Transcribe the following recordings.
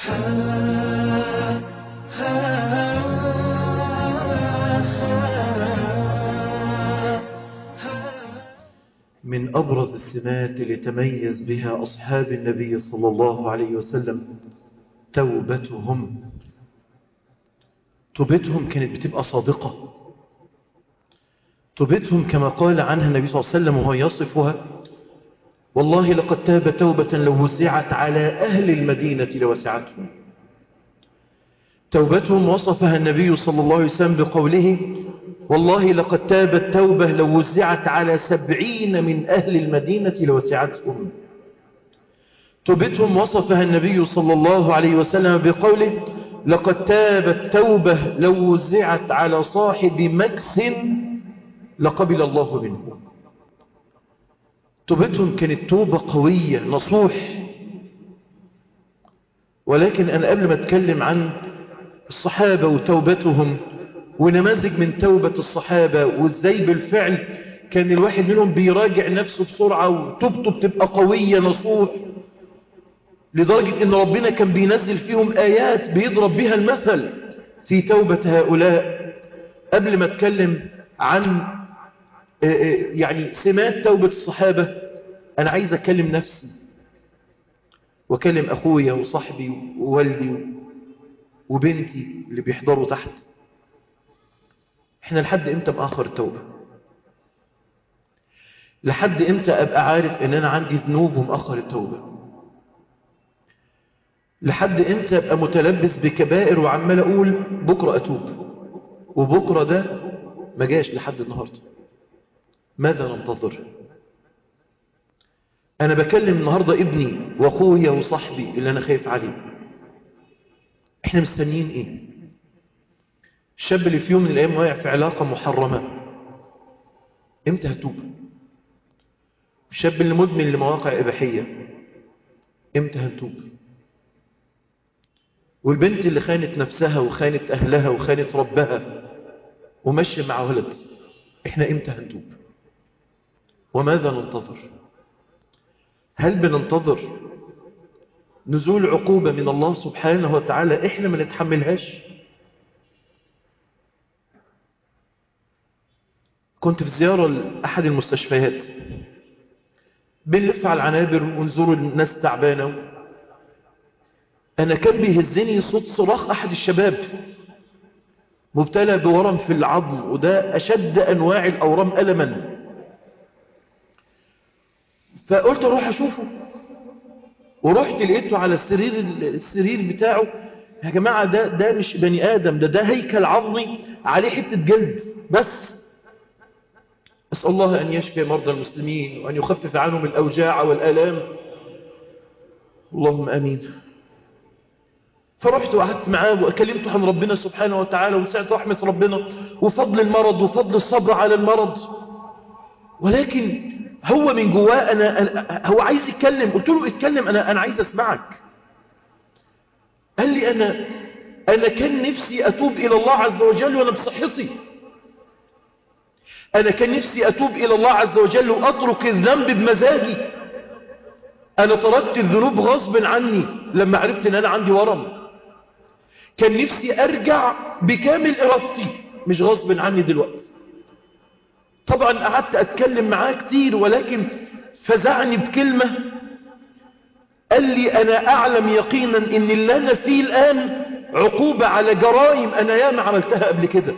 من أبرز السمات اللي تميز بها أصحاب النبي صلى الله عليه وسلم توبتهم توبتهم كانت بتبقى صادقة توبتهم كما قال عنها النبي صلى الله عليه وسلم وهو يصفها والله لقد تاب توبة لو وسعت على أهل المدينة لوسعتهم توبتهم وصفها النبي صلى الله عليه وسلم بقوله والله لقد تابت توبة لو وزعت على سبعين من أهل المدينة لوسعتهم توبتهم وصفها النبي صلى الله عليه وسلم بقوله لقد تابت توبة لو وزعت على صاحب مكس لقبل الله منه توبتهم كانت توبة قوية نصوح ولكن أنا قبل ما أتكلم عن الصحابة وتوبتهم ونماذج من توبة الصحابة وازاي بالفعل كان الواحد منهم بيراجع نفسه بسرعة وتوبته بتبقى قوية نصوح لدرجة ان ربنا كان بينزل فيهم آيات بيضرب بها المثل في توبة هؤلاء قبل ما اتكلم عن يعني سمات توبة الصحابة انا عايز اكلم نفسي واكلم اخويا وصاحبي ووالدي وبنتي اللي بيحضروا تحت احنا لحد امتى مآخر التوبة لحد امتى ابقى عارف ان انا عندي ذنوب ومأخر التوبة لحد امتى ابقى متلبس بكبائر وعمال اقول بكرة اتوب وبكرة ده ما جاش لحد النهاردة ماذا ننتظر انا بكلم النهاردة ابني واخويا وصاحبي اللي انا خايف عليه احنا مستنيين ايه الشاب اللي في يوم من الايام واقع في علاقة محرمة امتى هتوب الشاب اللي مدمن لمواقع اباحية امتى هتوب والبنت اللي خانت نفسها وخانت اهلها وخانت ربها ومشي مع ولد احنا امتى هنتوب وماذا ننتظر هل بننتظر نزول عقوبة من الله سبحانه وتعالى احنا ما نتحملهاش كنت في زيارة لأحد المستشفيات بنلف على العنابر ونزور الناس تعبانة أنا كان بيهزني صوت صراخ أحد الشباب مبتلى بورم في العظم وده أشد أنواع الأورام ألما فقلت أروح أشوفه ورحت لقيته على السرير السرير بتاعه يا جماعة ده ده مش بني آدم ده ده هيكل عظمي عليه حتة جلد بس أسأل الله أن يشفي مرضى المسلمين وأن يخفف عنهم الأوجاع والآلام اللهم أمين فرحت وقعدت معاه وكلمته عن ربنا سبحانه وتعالى وسعت رحمة ربنا وفضل المرض وفضل الصبر على المرض ولكن هو من جواه أنا, أنا هو عايز يتكلم قلت له اتكلم أنا, أنا عايز أسمعك قال لي أنا أنا كان نفسي أتوب إلى الله عز وجل وأنا بصحتي أنا كان نفسي أتوب إلى الله عز وجل وأترك الذنب بمزاجي أنا تركت الذنوب غصب عني لما عرفت أن أنا عندي ورم كان نفسي أرجع بكامل إرادتي مش غصب عني دلوقتي طبعا قعدت أتكلم معاه كتير ولكن فزعني بكلمة قال لي أنا أعلم يقينا أن اللي أنا فيه الآن عقوبة على جرائم أنا ياما عملتها قبل كده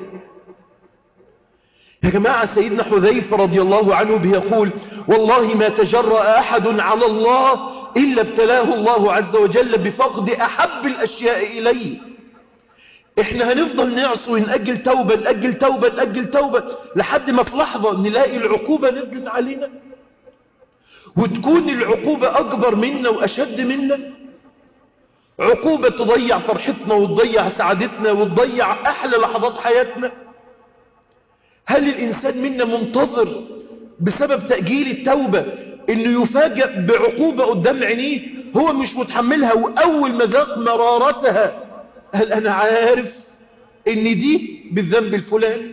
يا جماعة سيدنا حذيفة رضي الله عنه بيقول والله ما تجرأ أحد على الله إلا ابتلاه الله عز وجل بفقد أحب الأشياء إليه احنا هنفضل نعصي ونأجل توبة نأجل توبة نأجل توبة لحد ما في لحظة نلاقي العقوبة نزلت علينا وتكون العقوبة أكبر منا وأشد منا عقوبة تضيع فرحتنا وتضيع سعادتنا وتضيع أحلى لحظات حياتنا هل الإنسان منا منتظر بسبب تأجيل التوبة إنه يفاجأ بعقوبة قدام عينيه هو مش متحملها وأول ما ذاق مرارتها هل أنا عارف إن دي بالذنب الفلاني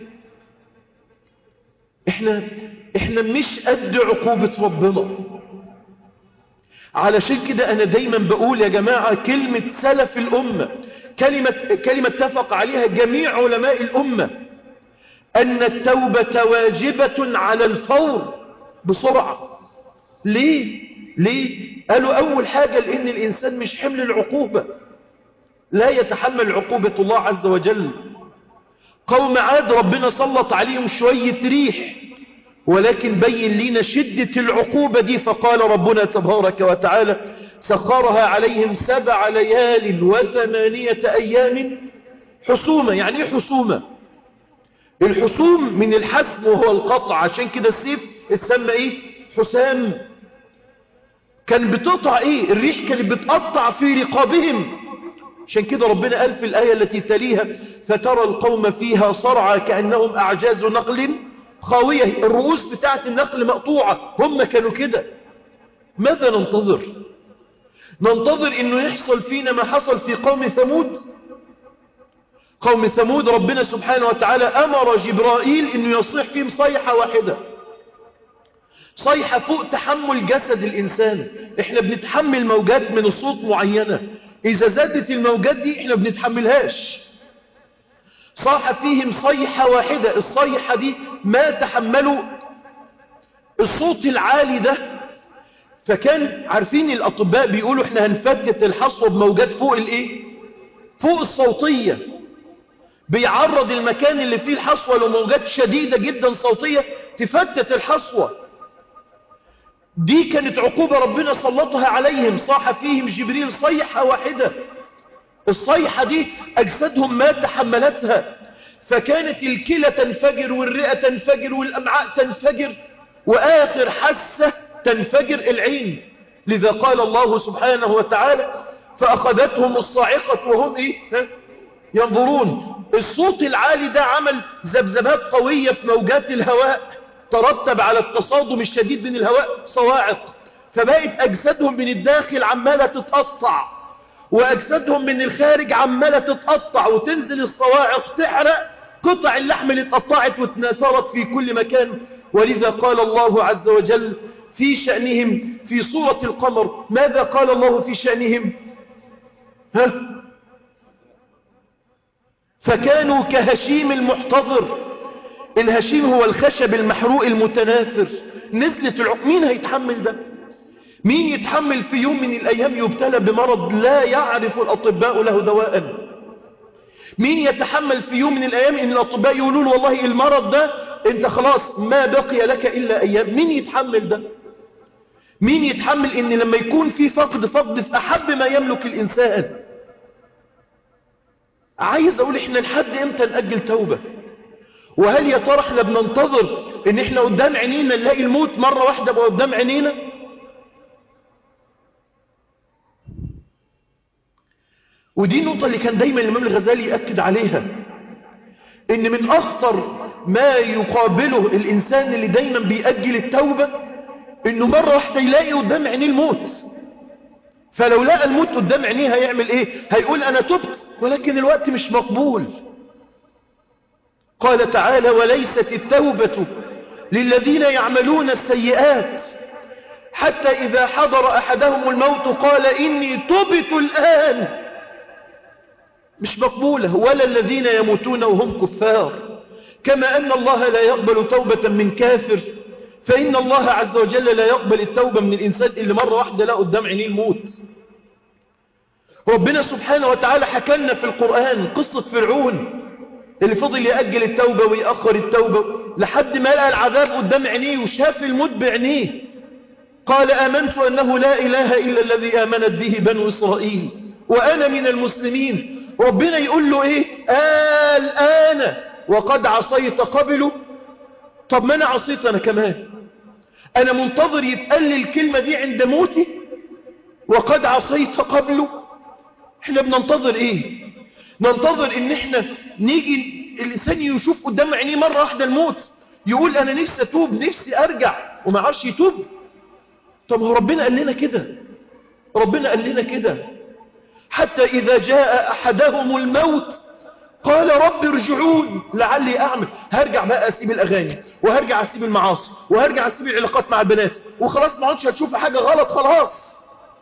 إحنا إحنا مش قد عقوبة ربنا علشان كده أنا دايما بقول يا جماعة كلمة سلف الأمة كلمة, كلمة اتفق عليها جميع علماء الأمة أن التوبة واجبة على الفور بسرعة ليه؟ ليه؟ قالوا أول حاجة لأن الإنسان مش حمل العقوبة لا يتحمل عقوبة الله عز وجل قوم عاد ربنا سلط عليهم شوية ريح ولكن بين لنا شدة العقوبة دي فقال ربنا تبارك وتعالى سخرها عليهم سبع ليال وثمانية أيام حسومة يعني ايه حسومة الحسوم من الحسم وهو القطع عشان كده السيف اتسمى ايه حسام كان بتقطع ايه الريح كانت بتقطع في رقابهم عشان كده ربنا قال في الآية التي تليها فترى القوم فيها صرعى كأنهم أعجاز نقل خاوية الرؤوس بتاعت النقل مقطوعة هم كانوا كده ماذا ننتظر ننتظر انه يحصل فينا ما حصل في قوم ثمود قوم ثمود ربنا سبحانه وتعالى أمر جبرائيل انه يصيح فيهم صيحة واحدة صيحة فوق تحمل جسد الإنسان احنا بنتحمل موجات من الصوت معينة إذا زادت الموجات دي احنا بنتحملهاش صاح فيهم صيحة واحدة الصيحة دي ما تحملوا الصوت العالي ده فكان عارفين الأطباء بيقولوا احنا هنفتت الحصوة بموجات فوق الايه فوق الصوتية بيعرض المكان اللي فيه الحصوة لموجات شديدة جدا صوتية تفتت الحصوة دي كانت عقوبة ربنا سلطها عليهم صاح فيهم جبريل صيحة واحدة الصيحة دي أجسادهم ما تحملتها فكانت الكلى تنفجر والرئة تنفجر والأمعاء تنفجر وآخر حسة تنفجر العين لذا قال الله سبحانه وتعالى فأخذتهم الصاعقة وهم إيه؟ ها؟ ينظرون الصوت العالي ده عمل ذبذبات قوية في موجات الهواء ترتب على التصادم الشديد من الهواء صواعق فبقت أجسادهم من الداخل عمالة تتقطع وأجسادهم من الخارج عمالة تتقطع وتنزل الصواعق تحرق قطع اللحم اللي اتقطعت واتناثرت في كل مكان ولذا قال الله عز وجل في شأنهم في سورة القمر ماذا قال الله في شأنهم ها فكانوا كهشيم المحتضر الهشيم هو الخشب المحروق المتناثر نزلت العق... مين هيتحمل ده مين يتحمل في يوم من الأيام يبتلى بمرض لا يعرف الأطباء له دواء مين يتحمل في يوم من الأيام إن الأطباء يقولوا له والله المرض ده انت خلاص ما بقي لك إلا أيام مين يتحمل ده مين يتحمل ان لما يكون في فقد فقد في أحب ما يملك الإنسان عايز أقول إحنا لحد إمتى نأجل توبة وهل يا ترى احنا بننتظر ان احنا قدام عينينا نلاقي الموت مرة واحدة بقى قدام عينينا ودي النقطة اللي كان دايما الإمام الغزالي يأكد عليها ان من أخطر ما يقابله الإنسان اللي دايما بيأجل التوبة انه مرة واحدة يلاقي قدام عينيه الموت فلو لقى الموت قدام عينيه هيعمل ايه هيقول انا تبت ولكن الوقت مش مقبول قال تعالى وليست التوبة للذين يعملون السيئات حتى إذا حضر أحدهم الموت قال إني تبت الآن مش مقبولة ولا الذين يموتون وهم كفار كما أن الله لا يقبل توبة من كافر فإن الله عز وجل لا يقبل التوبة من الإنسان اللي مرة واحدة لا قدام عينيه الموت ربنا سبحانه وتعالى حكى لنا في القرآن قصة فرعون اللي فضل يأجل التوبة ويأخر التوبة لحد ما لقى العذاب قدام عينيه وشاف الموت بعينيه قال آمنت أنه لا إله إلا الذي آمنت به بنو إسرائيل وأنا من المسلمين ربنا يقول له إيه آه الآن وقد عصيت قبله طب ما أنا عصيت أنا كمان أنا منتظر يتقال لي الكلمة دي عند موتي وقد عصيت قبله احنا بننتظر ايه ننتظر ان احنا نيجي الانسان يشوف قدام عينيه مرة واحدة الموت يقول انا نفسي اتوب نفسي ارجع وما عرفش يتوب طب هو ربنا قال لنا كده ربنا قال لنا كده حتى اذا جاء احدهم الموت قال رب ارجعون لعلي اعمل هرجع بقى اسيب الاغاني وهرجع اسيب المعاصي وهرجع اسيب العلاقات مع البنات وخلاص ما عادش هتشوف حاجة غلط خلاص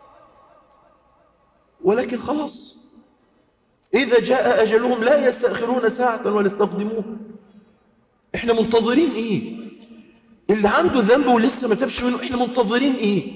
ولكن خلاص إذا جاء أجلهم لا يستأخرون ساعة ولا يستقدمون إحنا منتظرين إيه اللي عنده ذنب ولسه ما تبش منه إحنا منتظرين إيه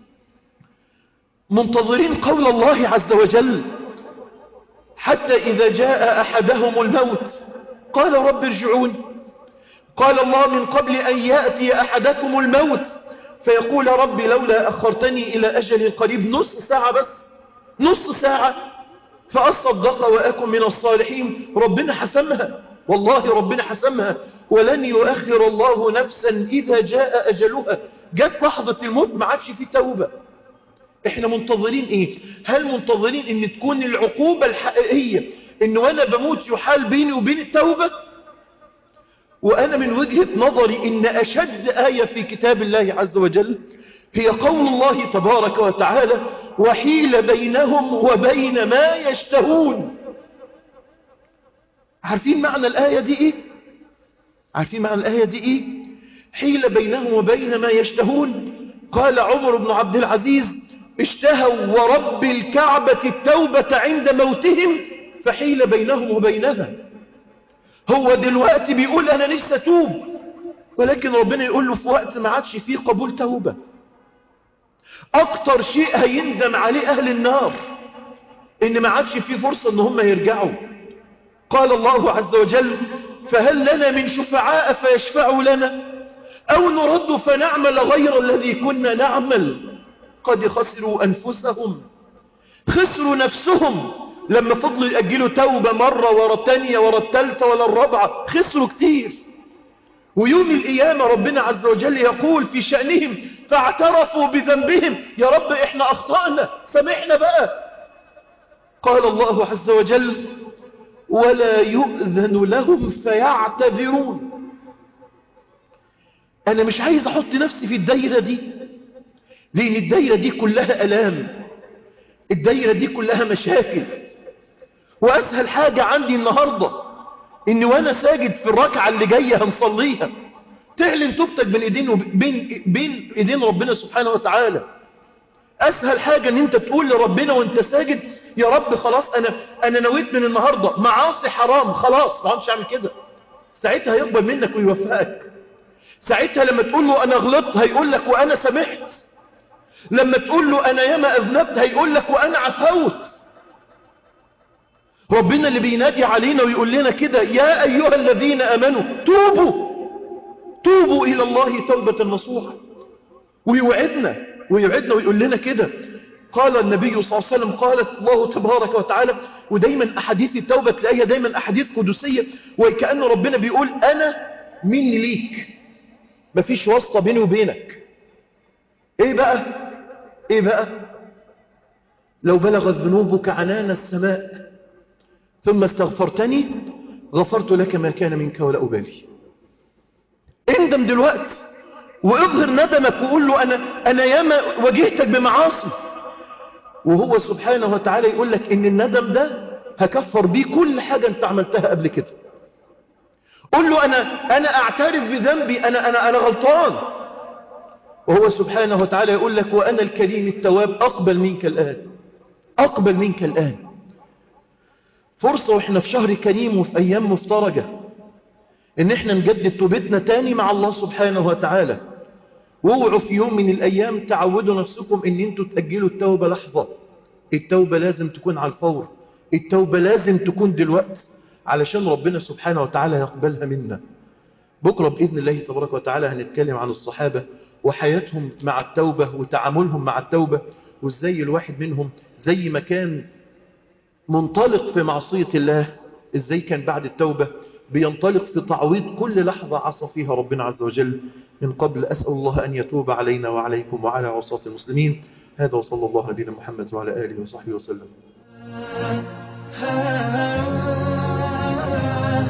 منتظرين قول الله عز وجل حتى إذا جاء أحدهم الموت قال رب ارجعون قال الله من قبل أن يأتي أحدكم الموت فيقول رب لولا أخرتني إلى أجل قريب نص ساعة بس نص ساعة فأصدق وأكن من الصالحين ربنا حسمها والله ربنا حسمها ولن يؤخر الله نفسا إذا جاء أجلها جت لحظة الموت ما عادش في توبة احنا منتظرين ايه هل منتظرين ان تكون العقوبة الحقيقية ان وانا بموت يحال بيني وبين التوبة وانا من وجهة نظري ان اشد آية في كتاب الله عز وجل هي قول الله تبارك وتعالى وحيل بينهم وبين ما يشتهون عارفين معنى الآية دي ايه عارفين معنى الآية دي ايه حيل بينهم وبين ما يشتهون قال عمر بن عبد العزيز اشتهوا ورب الكعبة التوبة عند موتهم فحيل بينهم وبينها هو دلوقتي بيقول أنا نفسي أتوب ولكن ربنا يقول له في وقت ما عادش فيه قبول توبة أكتر شيء هيندم عليه أهل النار إن ما عادش فيه فرصة إن هم يرجعوا قال الله عز وجل فهل لنا من شفعاء فيشفعوا لنا أو نرد فنعمل غير الذي كنا نعمل قد خسروا أنفسهم خسروا نفسهم لما فضلوا يأجلوا توبة مرة ورا التانية ورا التالتة ولا الرابعة خسروا كتير ويوم القيامة ربنا عز وجل يقول في شأنهم فاعترفوا بذنبهم يا رب احنا أخطأنا سامحنا بقى قال الله عز وجل ولا يؤذن لهم فيعتذرون أنا مش عايز أحط نفسي في الدايرة دي لأن الدايرة دي كلها ألام الدايرة دي كلها مشاكل وأسهل حاجة عندي النهاردة إن وأنا ساجد في الركعة اللي جاية هنصليها تعلن توبتك بين ايدين وبين بين ايدين ربنا سبحانه وتعالى اسهل حاجة ان انت تقول لربنا وانت ساجد يا رب خلاص انا انا نويت من النهاردة معاصي حرام خلاص ما همش اعمل كده ساعتها هيقبل منك ويوفقك ساعتها لما تقول له انا غلطت هيقول لك وانا سمحت لما تقول له انا ياما اذنبت هيقول لك وانا عفوت ربنا اللي بينادي علينا ويقول لنا كده يا ايها الذين امنوا توبوا توبوا الى الله توبة نصوحة ويوعدنا ويوعدنا ويقول لنا كده قال النبي صلى الله عليه وسلم قالت الله تبارك وتعالى ودايما احاديث التوبة تلاقيها دايما احاديث قدسية وكأن ربنا بيقول انا مني ليك مفيش واسطة بيني وبينك ايه بقى ايه بقى لو بلغت ذنوبك عنان السماء ثم استغفرتني غفرت لك ما كان منك ولا أبالي اندم دلوقتي واظهر ندمك وقول له أنا, أنا ياما واجهتك بمعاصي وهو سبحانه وتعالى يقول لك إن الندم ده هكفر بيه كل حاجة أنت عملتها قبل كده قل له أنا, أنا أعترف بذنبي أنا, أنا, أنا غلطان وهو سبحانه وتعالى يقول لك وأنا الكريم التواب أقبل منك الآن أقبل منك الآن فرصة وإحنا في شهر كريم وفي أيام مفترجة إن إحنا نجدد توبتنا تاني مع الله سبحانه وتعالى واوعوا في يوم من الأيام تعودوا نفسكم إن أنتوا تأجلوا التوبة لحظة التوبة لازم تكون على الفور التوبة لازم تكون دلوقتي علشان ربنا سبحانه وتعالى يقبلها منا بكرة بإذن الله تبارك وتعالى هنتكلم عن الصحابة وحياتهم مع التوبة وتعاملهم مع التوبة وازاي الواحد منهم زي ما كان منطلق في معصية الله ازاي كان بعد التوبة بينطلق في تعويض كل لحظة عصى فيها ربنا عز وجل من قبل أسأل الله أن يتوب علينا وعليكم وعلى عصاة المسلمين هذا وصلى الله نبينا محمد وعلى آله وصحبه وسلم